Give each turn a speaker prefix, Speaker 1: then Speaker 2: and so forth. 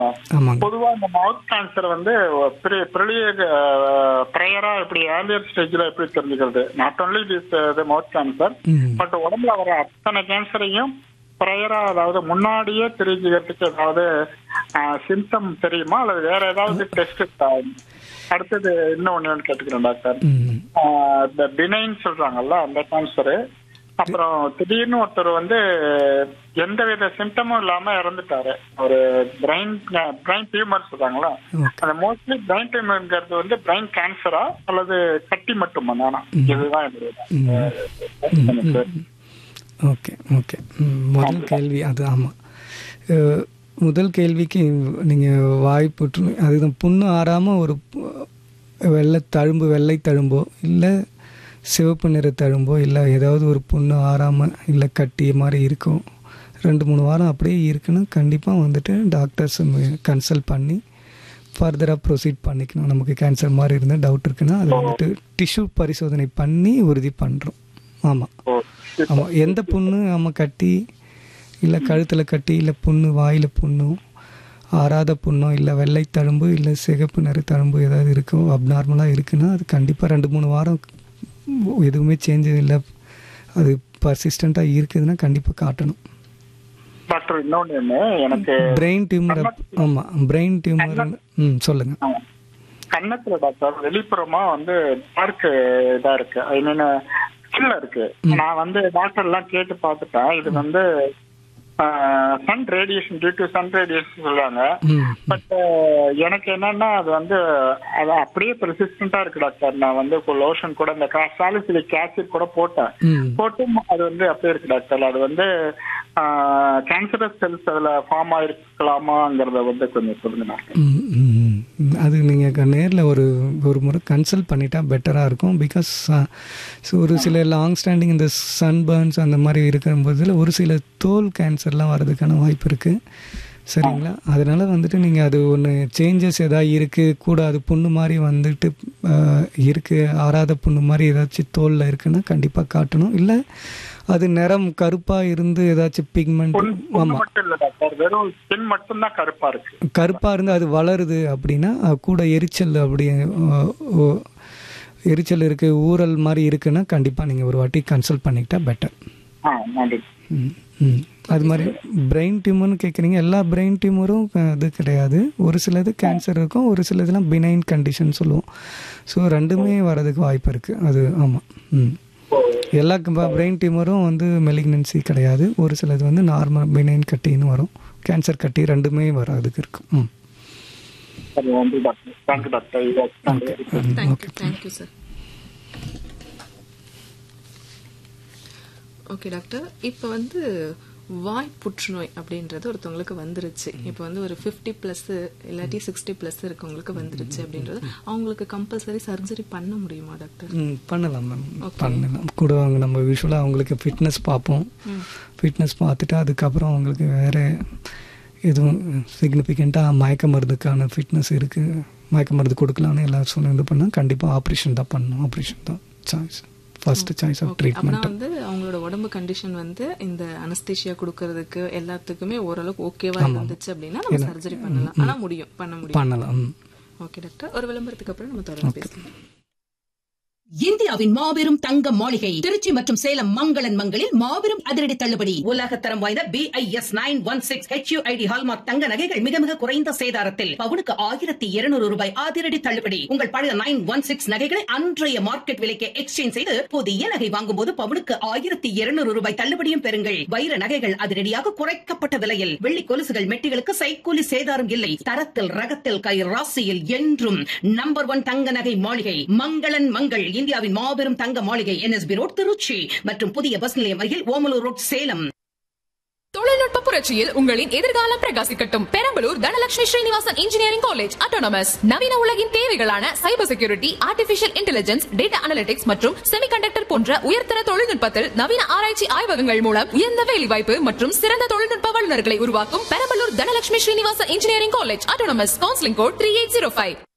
Speaker 1: ஆமாங்க
Speaker 2: பொதுவா இந்த மவுத் கேன்சர் வந்து பெரிய ப்ரேயரா இப்படி ஏர்லியர் ஸ்டேஜ்ல எப்படி தெரிஞ்சுக்கிறது not only this mouth cancer
Speaker 1: hmm
Speaker 2: but உடம்புல வர அத்தனை கேன்சரையும் ப்ரேயரா அதாவது முன்னாடியே தெரிஞ்சுக்கிறதுக்கு ஏதாவது சிம்டம் தெரியுமா அல்லது வேற ஏதாவது டெஸ்ட் அடுத்தது இன்னும் ஒண்ணு கேட்டுக்கிறேன் டாக்டர்
Speaker 1: ம்
Speaker 2: ஆஹ் இந்த பினைன் சொல்றாங்கல்ல அந்த கேன்சர் அப்புறம் திடீர்னு ஒருத்தர் வந்து எந்தவித சிம்டமும் இல்லாம இறந்துட்டாரு ஒரு பிரைன் பிரைன் டியூமர் சொல்றாங்களா
Speaker 1: ஓகே
Speaker 2: அந்த மோஸ்ட்லி பிரைன் டியூமர்ங்கிறது வந்து பிரைன் கேன்சரா அல்லது கட்டி மட்டுமா நானா இதுதான் என்னுடைய
Speaker 1: ஓகே ஓகே ம், முதல் கேள்வி அது ஆமாம் முதல் கேள்விக்கு நீங்கள் வாய் புற்றுநோய் அதுதான் புண்ணு ஆறாமல் ஒரு பு- வெள்ளை தழும்பு வெள்ளை தழும்போ இல்லை சிவப்பு நிற தழும்போ இல்லை ஏதாவது ஒரு புண்ணு ஆறாமல் இல்லை கட்டிய மாதிரி இருக்கும் ரெண்டு மூணு வாரம் அப்படியே இருக்குன்னா கண்டிப்பாக வந்துட்டு டாக்டர்ஸ் கன்சல்ட் பண்ணி ஃபர்தராக ப்ரொசீட் பண்ணிக்கணும் நமக்கு கேன்சர் மாதிரி இருந்தால் டவுட் இருக்குன்னா அது வந்துட்டு டிஷ்யூ பரிசோதனை பண்ணி உறுதி பண்ணுறோம் ஆமாம் ஆமாம் எந்த புண்ணு ஆமாம் கட்டி இல்லை கழுத்தில் கட்டி இல்லை புண்ணு வாயில் புண்ணு ஆறாத புண்ணோ இல்லை வெள்ளை தழும்பு இல்லை சிகப்பு நிற தழும்பு ஏதாவது இருக்கோ அப்நார்மலாக இருக்குன்னா அது கண்டிப்பாக ரெண்டு மூணு வாரம் எதுவுமே சேஞ்ச் இல்லை அது பர்சிஸ்டண்ட்டாக இருக்குதுன்னா கண்டிப்பாக காட்டணும்
Speaker 2: டாக்டர் இன்னொன்னு என்ன எனக்கு
Speaker 1: பிரெயின் டியூமர் ஆமாம் பிரெயின் டியூமர் ம் சொல்லுங்கள்
Speaker 2: ஆ. கன்னத்துல டாக்டர் வெளிப்புறமா வந்து டார்க் இதா இருக்கு ஐ மீன் ஸ்கின்ல இருக்கு நான் வந்து டாக்டர் எல்லாம் கேட்டு பார்த்துட்டேன் இது வந்து sun radiation due to sun radiation சொல்றாங்க
Speaker 1: ம்
Speaker 2: பட் எனக்கு என்னன்னா அது வந்து அது அப்படியே பெர்சிஸ்டண்டா இருக்கு டாக்டர் நான் வந்து லோஷன் கூட இந்த சாலிசிலிக் ஆசிட் கூட போட்டேன்
Speaker 1: ம்
Speaker 2: போட்டும் அது வந்து அப்படியே இருக்கு டாக்டர் அது வந்து கேன்சரஸ் செல்ஸ் அதுல ஃபார்ம் ஆயிருக்கலாமாங்கிறத வந்து கொஞ்சம் சொல்லுங்க டாக்டர்
Speaker 1: ம், ம், ம். அது நீங்கள் நேரில் ஒரு ஒரு முறை கன்சல்ட் பண்ணிட்டா பெட்டராக இருக்கும் பிகாஸ் ஒரு சில லாங் ஸ்டாண்டிங் இந்த சன்பர்ன்ஸ் அந்த மாதிரி இருக்கிற போதில் ஒரு சில தோல் கேன்சர்லாம் வர்றதுக்கான வாய்ப்பு இருக்குது சரிங்களா அதனால வந்துட்டு நீங்கள் அது ஒன்று சேஞ்சஸ் எதாவது இருக்குது கூட அது புண்ணு மாதிரி வந்துட்டு அஹ், இருக்குது ஆறாத புண்ணு மாதிரி ஏதாச்சும் தோலில் இருக்குன்னா கண்டிப்பாக காட்டணும் இல்லை அது நிறம் கருப்பாக இருந்து ஏதாச்சும் பிக்மெண்ட்
Speaker 2: பொண்ணு
Speaker 1: ஆமாம்
Speaker 2: மட்டும் இல்ல டாக்டர் வெறும் ஸ்கின் மட்டும் தான் கருப்பா இருக்கு
Speaker 1: கருப்பாக இருந்து அது வளருது அப்படின்னா அது கூட எரிச்சல் அப்படி அஹ், ஓ, எரிச்சல் இருக்குது ஊறல் மாதிரி இருக்குன்னா கண்டிப்பாக நீங்கள் ஒரு வாட்டி கன்சல்ட் பண்ணிக்கிட்டா பெட்டர்
Speaker 2: ஆ நன்றி
Speaker 1: ம் ம் அது மாதிரி பிரெயின் டியூமர்னு கேட்குறீங்க எல்லா பிரெயின் டியூமரும் இது கிடையாது ஒரு சிலது கேன்சர் இருக்கும் ஒரு சிலதுலாம் பினைன் கண்டிஷன் சொல்லுவோம் ஸோ ரெண்டுமே வரதுக்கு வாய்ப்பு இருக்குது அது ஆமாம் ம் எல்லா பிரெயின் டியூமரும் வந்து மெலிக்னன்சி கிடையாது ஒரு சிலது வந்து நார்மல் பினைன் கட்டின்னு வரும் கேன்சர் கட்டி ரெண்டுமே வரதுக்கு இருக்கும் ம்
Speaker 2: சரி நன்றி டாக்டர் தேங்க்யூ டாக்டர் இது நன்றி.
Speaker 3: Thank you thank you sir okay doctor இப்போ வந்து வாய் புற்றுநோய் அப்படின்றது ஒருத்தவங்களுக்கு வந்துருச்சு இப்போ வந்து ஒரு ஃபிஃப்டி ப்ளஸ் இல்லாட்டி சிக்ஸ்டி ப்ளஸ் இருக்கவங்களுக்கு வந்துருச்சு அப்படின்றது அவங்களுக்கு கம்பல்சரி சர்ஜரி பண்ண முடியுமா டாக்டர்
Speaker 1: ம் பண்ணலாம் மேம் பண்ணலாம் கூட அவங்க நம்ம யூஸ்வலாக அவங்களுக்கு ஃபிட்னஸ் பார்ப்போம் ஃபிட்னஸ் பார்த்துட்டு அதுக்கப்புறம் அவங்களுக்கு வேறு எதுவும் சிக்னிஃபிகண்ட்டாக மயக்க மருந்துக்கான ஃபிட்னஸ் இருக்குது மயக்க மருந்து கொடுக்கலான்னு எல்லாரும் சொன்ன இது பண்ணால் கண்டிப்பாக ஆப்ரேஷன் தான் பண்ணணும் ஆப்ரேஷன் தான் choice first choice of
Speaker 3: okay அப்பனா
Speaker 1: ட்ரீட்மெண்ட்
Speaker 3: வந்து அவங்களோட உடம்பு கண்டிஷன் வந்து இந்த அனஸ்தேஷியா கொடுக்கறதுக்கு எல்லாத்துக்குமே ஓரளவுக்கு ஓகேவா இருந்துச்சு அப்படின்னா நம்ம சர்ஜரி பண்ணலாம் ஆனா முடியும் பண்ண முடியும்
Speaker 1: பண்ணலாம் ம்.
Speaker 3: ஓகே டாக்டர் ஒரு விளம்பரத்துக்கு அப்புறம் நம்ம தொடர்ந்து பேசலாம்
Speaker 4: இந்தியாவின் மாபெரும் தங்க மாளிகை திருச்சி மற்றும் சேலம் மங்களன் மங்களில் மாபெரும் அதிரடி தள்ளுபடி உலகத்தரம் வாய்ந்த B I S nine one six HUID hallmark தங்க நகைகள் மிக மிக குறைந்த சேதாரத்தில் பவுனுக்கு ஆயிரத்தி இருநூறு ரூபாய் அதிரடி தள்ளுபடி உங்கள் பழைய நைன் ஒன் சிக்ஸ் நகைகளை அன்றைய மார்க்கெட் விலைக்கு எக்ஸ்சேஞ்ச் செய்து புதிய நகை வாங்கும் போது பவுனுக்கு ஆயிரத்தி இருநூறு ரூபாய் தள்ளுபடியும் பெறுங்கள் வைர நகைகள் அதிரடியாக குறைக்கப்பட்ட விலையில் வெள்ளி கொலுசுகள் மெட்டிகளுக்கு சைக்கூலி சேதாரம் இல்லை தரத்தில் ரகத்தில் கை ராசியில் என்றும் நம்பர் ஒன் தங்க நகை மாளிகை மங்களன் மங்கள் இந்தியாவின் மாபெரும் தங்க மாளிகை என்எஸ்பி ரோட் திருச்சி மற்றும் புதிய பஸ் நிலையம் அருகில் ஓமலூர் ரோட் சேலம்
Speaker 5: தொழில்நுட்ப புரட்சியில் உங்களின் எதிர்காலம் பிரகாசிக்கட்டும் Perambalur Dhanalakshmi Srinivasan engineering college autonomous நவீன உலகின் தேவைகளான cyber security artificial intelligence data analytics மற்றும் செமிகண்டக்டர் போன்ற உயர்தர தொழில்நுட்பத்தில் நவீன ஆராய்ச்சி ஆய்வகங்கள் மூலம் உயர்ந்த வேலைவாய்ப்பு மற்றும் சிறந்த தொழில்நுட்ப வல்லுநர்களை உருவாக்கும் Perambalur Dhanalakshmi Srinivasan engineering college autonomous counselling code three eight zero five